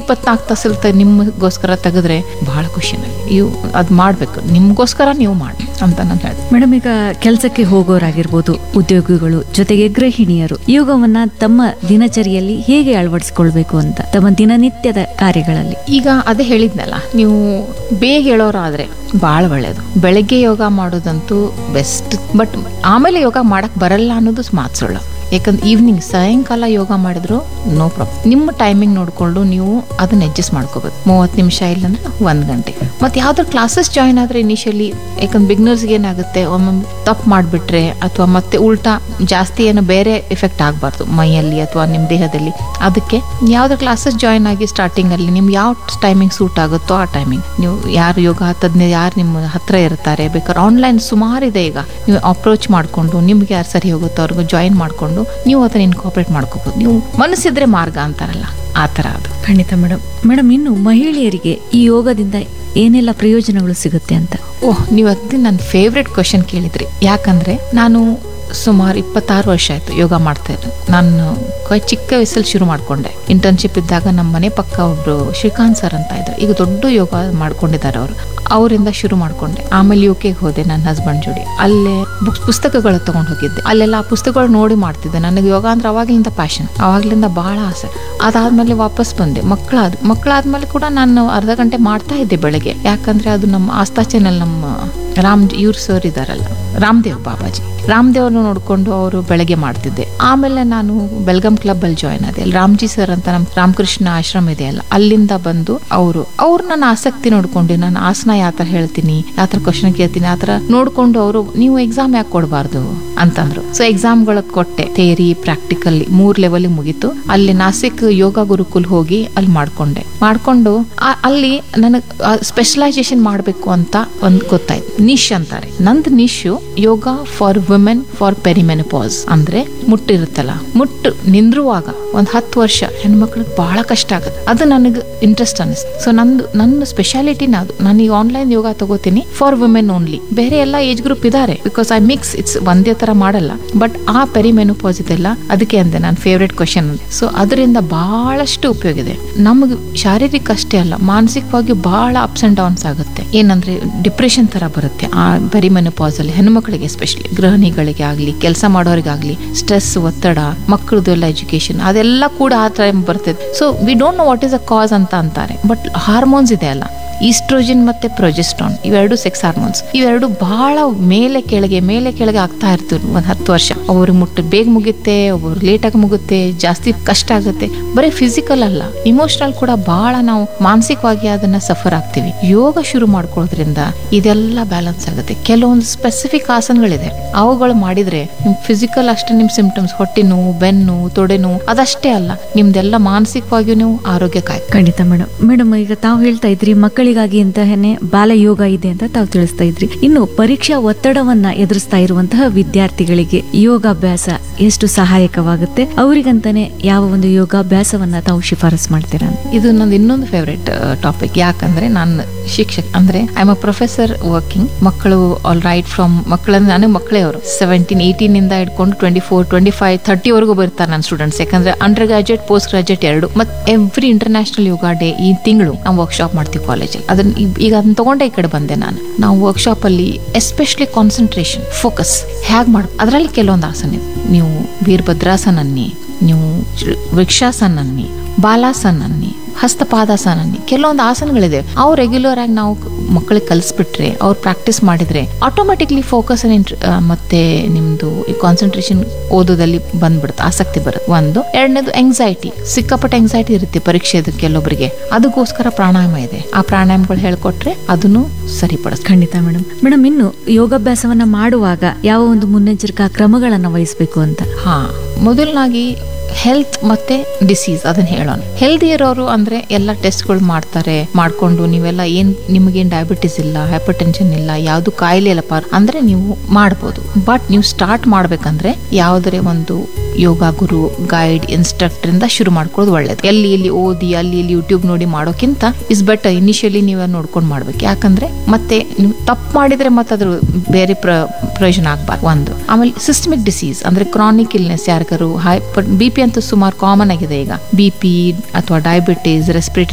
ಇಪ್ಪತ್ನಾಲ್ಕು ತಾಸಲ್ಲಿ ನಿಮಗೋಸ್ಕರ ತೆಗೆದ್ರೆ ಬಹಳ ಖುಷಿ ನನಗೆ ಇವು ಅದು ಮಾಡಬೇಕು ನಿಮಗೋಸ್ಕರ ನೀವು ಮಾಡಿ ಅಂತ ನಾನು ಹೇಳ್ತೀನಿ ಮೇಡಮ್ ಈಗ ಕೆಲಸಕ್ಕೆ ಹೋಗೋರಾಗಿರ್ಬೋದು ಉದ್ಯೋಗಿಗಳು ಜೊತೆಗೆ ಗೃಹಿಣಿಯರು ಯೋಗವನ್ನ ತಮ್ಮ ದಿನಚರಿಯಲ್ಲಿ ಹೇಗೆ ಅಳವಡಿಸಿಕೊಳ್ಬೇಕು ಅಂತ ತಮ್ಮ ದಿನನಿತ್ಯದ ಕಾರ್ಯಗಳಲ್ಲಿ ಈಗ ಅದೇ ಹೇಳಿದ್ನಲ್ಲ ನೀವು ಬೇಗ ಹೇಳೋರಾದ್ರೆ ಭಾಳ ಒಳ್ಳೆಯದು ಬೆಳಗ್ಗೆ ಯೋಗ ಮಾಡೋದಂತೂ ಬೆಸ್ಟ್ ಬಟ್ ಆಮೇಲೆ ಯೋಗ ಮಾಡಕ್ ಬರಲ್ಲ ಅನ್ನೋದು ಮಾತು ಸುಳ್ಳು ಯಾಕಂದ್ರೆ ಈವ್ನಿಂಗ್ ಸಾಯಂಕಾಲ ಯೋಗ ಮಾಡಿದ್ರು ನೋ ಪ್ರಾಬ್ಲಮ್ ನಿಮ್ಮ ಟೈಮಿಂಗ್ ನೋಡಿಕೊಂಡು ನೀವು ಅದನ್ನ ಅಡ್ಜಸ್ಟ್ ಮಾಡ್ಕೋಬೇಕು ಮೂವತ್ತು ನಿಮಿಷ ಇಲ್ಲಾಂದ್ರೆ ಒಂದು ಗಂಟೆ ಮತ್ತು ಯಾವ್ದಾದ್ರು ಕ್ಲಾಸಸ್ ಜಾಯಿನ್ ಆದರೆ ಇನಿಷಿಯಲಿ ಯಾಕಂದ್ರೆ ಬಿಗ್ನರ್ಸ್ಗೆ ಏನಾಗುತ್ತೆ ಒಮ್ಮೊಮ್ಮೆ ತಪ್ಪು ಮಾಡಿಬಿಟ್ರೆ ಅಥವಾ ಮತ್ತೆ ಉಲ್ಟಾ ಜಾಸ್ತಿ ಏನು ಬೇರೆ ಎಫೆಕ್ಟ್ ಆಗಬಾರ್ದು ಮೈಯಲ್ಲಿ ಅಥವಾ ನಿಮ್ಮ ದೇಹದಲ್ಲಿ ಅದಕ್ಕೆ ಯಾವ್ದು ಕ್ಲಾಸಸ್ ಜಾಯಿನ್ ಆಗಿ ಸ್ಟಾರ್ಟಿಂಗಲ್ಲಿ ನಿಮ್ಗೆ ಯಾವ ಟೈಮಿಂಗ್ ಸೂಟ್ ಆಗುತ್ತೋ ಆ ಟೈಮಿಂಗ್ ನೀವು ಯಾರು ಯೋಗ ತಜ್ಞ ಯಾರು ನಿಮ್ಮ ಹತ್ರ ಇರ್ತಾರೆ ಬೇಕಾದ್ರೆ ಆನ್ಲೈನ್ ಸುಮಾರಿದೆ ಈಗ ನೀವು ಅಪ್ರೋಚ್ ಮಾಡಿಕೊಂಡು ನಿಮ್ಗೆ ಯಾರು ಸರಿ ಹೋಗುತ್ತೋ ಅವ್ರಿಗೂ ಜಾಯಿನ್ ಮಾಡಿಕೊಂಡು ನೀವು ಅದನ್ನ ಇನ್ಕಾರ್ಪೊರೇಟ್ ಮಾಡ್ಕೋಬೋದು ನೀವು ಮನಸ್ಸಿದ್ರೆ ಮಾರ್ಗ ಅಂತಾರಲ್ಲ ಆ ಥರ ಅದು ಖಂಡಿತ ಮೇಡಮ್ ಮೇಡಮ್ ಇನ್ನು ಮಹಿಳೆಯರಿಗೆ ಈ ಯೋಗದಿಂದ ಏನೆಲ್ಲ ಪ್ರಯೋಜನಗಳು ಸಿಗುತ್ತೆ ಅಂತ ಓಹ್ ನೀವು ಅದು ನನ್ನ ಫೇವ್ರೆಟ್ ಕ್ವಶನ್ ಕೇಳಿದ್ರಿ ಯಾಕಂದ್ರೆ ನಾನು ಸುಮಾರು ಇಪ್ಪತ್ತಾರು ವರ್ಷ ಆಯ್ತು ಯೋಗ ಮಾಡ್ತಾ ಇದ್ದೆ ನಾನು ಕೈ ಚಿಕ್ಕ ವಯಸ್ಸಲ್ಲಿ ಶುರು ಮಾಡ್ಕೊಂಡೆ ಇಂಟರ್ನ್ಶಿಪ್ ಇದ್ದಾಗ ನಮ್ಮ ಮನೆ ಪಕ್ಕ ಒಬ್ರು ಶ್ರೀಕಾಂತ್ ಸರ್ ಅಂತ ಇದ್ರು ಈಗ ದೊಡ್ಡ ಯೋಗ ಮಾಡ್ಕೊಂಡಿದ್ದಾರೆ ಅವರು ಅವರಿಂದ ಶುರು ಮಾಡ್ಕೊಂಡೆ ಆಮೇಲೆ ಯು ಕೆಗೆ ಹೋದೆ ನನ್ನ ಹಸ್ಬೆಂಡ್ ಜೋಡಿ ಅಲ್ಲೇ ಬುಕ್ಸ್ ಪುಸ್ತಕಗಳು ತಗೊಂಡು ಹೋಗಿದ್ದೆ ಅಲ್ಲೆಲ್ಲ ಆ ಪುಸ್ತಕಗಳು ನೋಡಿ ಮಾಡ್ತಿದ್ದೆ ನನಗೆ ಯೋಗ ಅಂದ್ರೆ ಅವಾಗಲಿಂದ ಪ್ಯಾಷನ್ ಅವಾಗ್ಲಿಂದ ಬಹಳ ಆಸೆ ಅದಾದ್ಮೇಲೆ ವಾಪಸ್ ಬಂದೆ ಮಕ್ಕಳಾದ ಮಕ್ಕಳಾದ್ಮೇಲೆ ಕೂಡ ನಾನು ಅರ್ಧ ಗಂಟೆ ಮಾಡ್ತಾ ಇದ್ದೆ ಬೆಳಗ್ಗೆ ಯಾಕಂದ್ರೆ ಅದು ನಮ್ಮ ಆಸ್ಥಾ ಚಾನೆಲ್ ನಮ್ಮ ರಾಮ್ ಇವ್ರ ಸರ್ ಇದಾರಲ್ಲ ರಾಮದೇವ್ ಬಾಬಾಜಿ ರಾಮದೇವ್ರನ್ನ ನೋಡ್ಕೊಂಡು ಅವರು ಬೆಳಗ್ಗೆ ಮಾಡ್ತಿದ್ದೆ ಆಮೇಲೆ ನಾನು ಬೆಲ್ಗಮ್ ಕ್ಲಬ್ ಅಲ್ಲಿ ಜಾಯ್ನ್ ಆದೆ ಅಲ್ಲಿ ರಾಮ್ಜಿ ಸರ್ ಅಂತ ನಮ್ಮ ರಾಮಕೃಷ್ಣ ಆಶ್ರಮ ಇದೆ ಅಲ್ಲ ಅಲ್ಲಿಂದ ಬಂದು ಅವರು ಅವ್ರು ನನ್ನ ಆಸಕ್ತಿ ನೋಡ್ಕೊಂಡು ನಾನು ಆಸನ ಯಾವ ಥರ ಹೇಳ್ತೀನಿ ಯಾವ ಥರ ಕ್ವಶನ್ ಕೇಳ್ತೀನಿ ಆ ಥರ ನೋಡ್ಕೊಂಡು ಅವರು ನೀವು ಎಕ್ಸಾಮ್ ಯಾಕೆ ಕೊಡಬಾರ್ದು ಅಂತಂದ್ರು ಸೊ ಎಕ್ಸಾಮ್ಗಳ ಕೊಟ್ಟೆ ಥೇರಿ ಪ್ರಾಕ್ಟಿಕಲ್ ಮೂರ್ ಲೆವೆಲ್ ಮುಗೀತು ಅಲ್ಲಿ ನಾಸಿಕ್ ಯೋಗ ಗುರುಕುಲ್ ಹೋಗಿ ಅಲ್ಲಿ ಮಾಡ್ಕೊಂಡೆ ಮಾಡ್ಕೊಂಡು ಆ- ಅಲ್ಲಿ ನನಗೆ ಸ್ಪೆಷಲೈಸೇಷನ್ ಮಾಡಬೇಕು ಅಂತ ಒಂದು ಗೊತ್ತಾಯ್ತು ನಿಶ್ ಅಂತಾರೆ ನಂದು Nishu yoga for women for perimenopause ಅಂದ್ರೆ ಮುಟ್ಟಿರುತ್ತಲ್ಲ ಮುಟ್ಟು ನಿಂದ್ರುವಾಗ ಒಂದ್ ಹತ್ತು ವರ್ಷ ಹೆಣ್ಮಕ್ಳಿಗೆ ಬಹಳ ಕಷ್ಟ ಆಗುತ್ತೆ ಅದು ನನಗೆ ಇಂಟ್ರೆಸ್ಟ್ ಅನಿಸ್ತು ಸೊ ನಂದು ನನ್ನ ಸ್ಪೆಷಾಲಿಟಿನ ಅದು ನಾನು ಈಗ ಆನ್ಲೈನ್ ಯೋಗ ತಗೋತೀನಿ ಫಾರ್ ವುಮೆನ್ ಓನ್ಲಿ ಬೇರೆ ಎಲ್ಲ ಏಜ್ ಗ್ರೂಪ್ ಇದ್ದಾರೆ ಬಿಕಾಸ್ ಐ ಮಿಕ್ಸ್ ಇಟ್ಸ್ ಒಂದೇ ತರ ಮಾಡಲ್ಲ ಬಟ್ ಆ ಪೆರಿಮೆನೋಪಾಸ್ ಇದೆಲ್ಲ ಅದಕ್ಕೆ ಅಂದೆ ನನ್ನ ಫೇವ್ರೆಟ್ ಕ್ವಶನ್ ಸೊ ಅದರಿಂದ ಬಹಳಷ್ಟು ಉಪಯೋಗ ಇದೆ ನಮಗೆ ಶಾರೀರಿಕ ಅಷ್ಟೇ ಅಲ್ಲ ಮಾನಸಿಕವಾಗಿ ಬಹಳ ಅಪ್ಸ್ ಅಂಡ್ ಡೌನ್ಸ್ ಆಗುತ್ತೆ ಏನಂದ್ರೆ ಡಿಪ್ರೆಷನ್ ತರ ಬರುತ್ತೆ ಆ ಪೆರಿಮೆನೋಪಾಸ್ ಅಲ್ಲಿ ಹೆಣ್ಮಕ್ಳಿಗೆ ಎಸ್ಪೆಷಲಿ ಗೃಹಿಣಿಗಳಿಗೆ ಆಗಲಿ ಕೆಲಸ ಮಾಡೋರಿಗಾಗ್ಲಿ ಸ್ಟ್ರೆಸ್ ಒತ್ತಡ ಮಕ್ಕಳದು ಎಲ್ಲ ಎಜುಕೇಶನ್ ಅದೆಲ್ಲ ಕೂಡ ಆ ಟೈಮ್ ಬರ್ತದೆ so we don't know what is a cause ಅಂತ ಅಂತಾರೆ ಬಟ್ ಹಾರ್ಮೋನ್ಸ್ ಇದೆ ಅಲ್ಲ ಈಸ್ಟ್ರೋಜನ್ ಮತ್ತೆ ಪ್ರೊಜೆಸ್ಟ್ರಾನ್ ಇವೆರಡು ಸೆಕ್ಸ್ ಹಾರ್ಮೋನ್ಸ್ ಇವೆರಡು ಬಹಳ ಮೇಲೆ ಕೆಳಗೆ ಮೇಲೆ ಕೆಳಗೆ ಆಗ್ತಾ ಇರ್ತೀವಿ ಒಂದ್ ಹತ್ತು ವರ್ಷ ಅವ್ರಿಗೆ ಮುಟ್ಟು ಬೇಗ ಮುಗುತ್ತೆ ಒಬ್ಬರು ಲೇಟಾಗಿ ಮುಗುತ್ತೆ ಜಾಸ್ತಿ ಕಷ್ಟ ಆಗುತ್ತೆ ಬರೀ ಫಿಸಿಕಲ್ ಅಲ್ಲ ಇಮೋಷನಲ್ ಕೂಡ ಬಹಳ ನಾವು ಮಾನಸಿಕವಾಗಿ ಅದನ್ನ ಸಫರ್ ಆಗ್ತೀವಿ ಯೋಗ ಶುರು ಮಾಡ್ಕೊಳ್ಳೋದ್ರಿಂದ ಇದೆಲ್ಲ ಬ್ಯಾಲೆನ್ಸ್ ಆಗುತ್ತೆ ಕೆಲವೊಂದು ಸ್ಪೆಸಿಫಿಕ್ ಆಸನಗಳಿದೆ ಅವುಗಳು ಮಾಡಿದ್ರೆ ನಿಮ್ ಫಿಸಿಕಲ್ ಅಷ್ಟೇ ನಿಮ್ ಸಿಂಪ್ಟಮ್ಸ್ ಹೊಟ್ಟೆ ನೋವು ಬೆನ್ನು ತೊಡೆ ನೋವು ಅದಷ್ಟೇ ಅಲ್ಲ ನಿಮ್ದೆಲ್ಲ ಮಾನಸಿಕವಾಗಿಯೂ ನೀವು ಆರೋಗ್ಯ ಕಾಯ್ ಖಂಡಿತ ಮೇಡಮ್ ಮೇಡಮ್ ಈಗ ತಾವು ಹೇಳ್ತಾ ಇದ್ರಿ ಮಕ್ಕಳಿಗಾಗಿ ಅಂತಹನೇ ಬಾಲ ಯೋಗ ಇದೆ ಅಂತ ತಾವು ತಿಳಿಸ್ತಾ ಇದ್ರಿ ಇನ್ನು ಪರೀಕ್ಷಾ ಒತ್ತಡವನ್ನ ಎದುರಿಸ್ತಾ ಇರುವಂತಹ ವಿದ್ಯಾರ್ಥಿಗಳಿಗೆ ಯೋಗಾಭ್ಯಾಸ ಎಷ್ಟು ಸಹಾಯಕವಾಗುತ್ತೆ ಅವರಿಗಂತಾನೆ ಯಾವ ಒಂದು ಯೋಗಾಭ್ಯಾಸವನ್ನ ತಾವು ಶಿಫಾರಸ್ ಮಾಡ್ತೀರಾ ಅಂತ? ಇದು ನಂದು ಇನ್ನೊಂದು ಫೇವ್ರೆಟ್ ಟಾಪಿಕ್ ಯಾಕಂದ್ರೆ ನಾನು ಶಿಕ್ಷಕ ಅಂದ್ರೆ I am a professor working ಮಕ್ಕಳು ಆಲ್ ರೈಟ್ ಫ್ರಮ್ ಮಕ್ಕಳಂದ್ರೆ ನನಗೆ ಮಕ್ಕಳೇ ಅವರು ಸೆವೆಂಟೀನ್ ಏಯ್ಟೀನ್ ಇಂದ ಇಟ್ಕೊಂಡು twenty four twenty five thirty ವರೆಗೂ ಬರ್ತಾರೆ ನನ್ನ ಸ್ಟೂಡೆಂಟ್ಸ್ ಯಾಕಂದ್ರೆ ಅಂಡರ್ ಗ್ರಾಜುಯೇಟ್ ಪೋಸ್ಟ್ ಗ್ರಾಜುಯೇಟ್ ಎರಡು ಮತ್ತೆ ಎವ್ರಿ ಇಂಟರ್ನ್ಯಾಷನಲ್ ಯೋಗ ಡೇ ಈ ತಿಂಗಳು ನಾವು ವರ್ಕ್ಶಾಪ್ ಮಾಡ್ತೀವಿ ಕಾಲೇಜಲ್ಲಿ ಅದನ್ನ ಈ- ಈಗ ಅದನ್ನ ತಗೊಂಡೆ ಈ ಕಡೆ ಬಂದೆ ನಾನು ನಾವು ವರ್ಕ್ಶಾಪ್ ಅಲ್ಲಿ ಎಸ್ಪೆಷಲಿ ಕಾನ್ಸಂಟ್ರೇಷನ್ ಫೋಕಸ್ ಹೇಗೆ ಮಾಡ ಅದರಲ್ಲಿ ಕೆಲವೊಂದು ಆಸನ ಇದೆ ನೀವು ವೀರಭದ್ರಾಸನ ಅನ್ನಿ ನೀವು ವೃಕ್ಷಾಸನ ಅನ್ನಿ ಬಾಲಾಸನ ಅನ್ನಿ ಹಸ್ತಪಾದಾಸನ ಅನ್ನಿ ಕೆಲವೊಂದು ಆಸನಗಳಿದೆ ಅವು ರೆಗ್ಯುಲರ್ ಆಗಿ ನಾವು ಮಕ್ಕಳಿಗೆ ಕಲಿಸ್ಬಿಟ್ರೆ ಅವ್ರು ಪ್ರಾಕ್ಟೀಸ್ ಮಾಡಿದ್ರೆ ಆಟೋಮೆಟಿಕ್ಲಿ ಫೋಕಸ್ ಮತ್ತೆ ನಿಮ್ದು ಕಾನ್ಸಂಟ್ರೇಷನ್ ಓದೋದಲ್ಲಿ ಬಂದ್ಬಿಡುತ್ತೆ ಆಸಕ್ತಿ ಬರುತ್ತೆ ಒಂದು ಎರಡನೇದು ಎಂಗ್ಸೈಟಿ ಸಿಕ್ಕಾಪಟ್ಟೆ ಎಂಗ್ಸೈಟಿ ಇರುತ್ತೆ ಪರೀಕ್ಷೆ ಇದು ಕೆಲವೊಬ್ಬರಿಗೆ ಅದಕ್ಕೋಸ್ಕರ ಪ್ರಾಣಾಯಾಮ ಇದೆ ಆ ಪ್ರಾಣಾಯಾಮಗಳು ಹೇಳ್ಕೊಟ್ರೆ ಅದನ್ನು ಸರಿಪಡಿಸ್ ಖಂಡಿತ ಮೇಡಮ್ ಮೇಡಮ್ ಇನ್ನು ಯೋಗಾಭ್ಯಾಸವನ್ನ ಮಾಡುವಾಗ ಯಾವ ಒಂದು ಮುನ್ನೆಚ್ಚರಿಕಾ ಕ್ರಮಗಳನ್ನ ವಹಿಸಬೇಕು ಅಂತ ಹಾ ಮೊದಲನಾಗಿ ಹೆಲ್ತ್ ಮತ್ತೆ ಡಿಸೀಸ್ ಅದನ್ನ ಹೇಳೋಣ ಹೆಲ್ದಿ ಇರೋರು ಅಂದ್ರೆ ಎಲ್ಲ ಟೆಸ್ಟ್ಗಳು ಮಾಡ್ತಾರೆ ಮಾಡ್ಕೊಂಡು ನೀವೆಲ್ಲ ಏನ್ ನಿಮಗೇನ್ ಡಯಾಬಿಟಿಸ್ ಇಲ್ಲ ಹೈಪರ್ ಟೆನ್ಷನ್ ಇಲ್ಲ ಯಾವ್ದು ಕಾಯಿಲೆ ಇಲ್ಲಪ್ಪ ಅಂದ್ರೆ ನೀವು ಮಾಡ್ಬೋದು ಬಟ್ ನೀವು ಸ್ಟಾರ್ಟ್ ಮಾಡ್ಬೇಕಂದ್ರೆ ಯಾವ್ದರೆ ಒಂದು ಯೋಗ ಗುರು ಗೈಡ್ ಇನ್ಸ್ಟ್ರಕ್ಟರ್ ಇಂದ ಶುರು ಮಾಡ್ಕೊಳ್ಳೋದು ಒಳ್ಳೇದು ಎಲ್ಲಿ ಇಲ್ಲಿ ಓದಿ ಅಲ್ಲಿ ಇಲ್ಲಿ ಯೂಟ್ಯೂಬ್ ನೋಡಿ ಮಾಡೋಕ್ಕಿಂತ ಇಸ್ ಬೆಟರ್ ಇನಿಷಿಯಲಿ ನೀವೇ ನೋಡ್ಕೊಂಡು ಮಾಡ್ಬೇಕು ಯಾಕಂದ್ರೆ ಮತ್ತೆ ನೀವು ತಪ್ಪು ಮಾಡಿದ್ರೆ ಮತ್ತೆ ಅದ್ರ ಬೇರೆ ಪ್ರ ಪ್ರಯೋಜನ ಆಗ್ಬಾರ್ದು ಒಂದು ಆಮೇಲೆ ಸಿಸ್ಟಮಿಕ್ ಡಿಸೀಸ್ ಅಂದ್ರೆ ಕ್ರಾನಿಕ್ ಇಲ್ನೆಸ್ ಯಾರಿಗಾರು ಹೈ ಬಿ ಪಿ ಅಂತೂ ಸುಮಾರು ಕಾಮನ್ ಆಗಿದೆ ಈಗ ಬಿ ಪಿ ಅಥವಾ ಡಯಾಬಿಟೀಸ್ ರೆಸ್ಪಿರೇಟರಿ